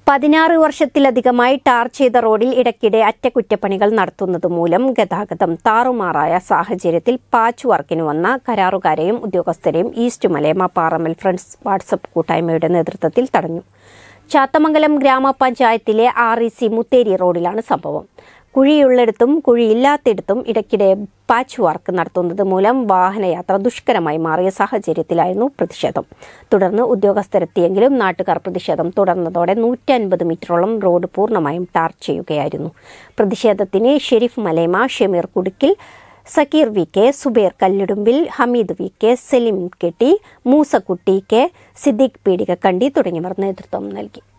പതിനാറ് വർഷത്തിലധികമായി ടാർ ചെയ്ത റോഡിൽ ഇടയ്ക്കിടെ അറ്റകുറ്റപ്പണികൾ നടത്തുന്നത് മൂലം ഗതാഗതം താറുമാറായ സാഹചര്യത്തിൽ പാച്ച് വർക്കിന് വന്ന കരാറുകാരെയും ഉദ്യോഗസ്ഥരെയും east Malayamma Paramal friends WhatsApp കൂട്ടായ്മയുടെ നേതൃത്വത്തിൽ തടഞ്ഞു ചാത്തമംഗലം ഗ്രാമപഞ്ചായത്തിലെ ആർ ഇ സി മുത്തേരി റോഡിലാണ് സംഭവം കുഴിയുള്ളിടത്തും കുഴിയില്ലാത്തിടത്തും ഇടയ്ക്കിടെ പാച്ച് വർക്ക് നടത്തുന്നത് മൂലം വാഹനയാത്ര ദുഷ്കരമായി മാറിയ സാഹചര്യത്തിലായിരുന്നു പ്രതിഷേധം തുടർന്ന് ഉദ്യോഗസ്ഥരെത്തിയെങ്കിലും നാട്ടുകാർ പ്രതിഷേധം തുടർന്നതോടെ നൂറ്റി അൻപത് മീറ്ററോളം റോഡ് പൂർണ്ണമായും ടാർ ചെയ്യുകയായിരുന്നു പ്രതിഷേധത്തിന് Shareef Malema Shameer Kudukkil Zakir V K Zubair Kallidumbil Hameed V K Saleem കെട്ടി മൂസക്കുട്ടി കെ സിദ്ദിഖ് പീടികക്കണ്ടി തുടങ്ങിയവർ നേതൃത്വം നൽകി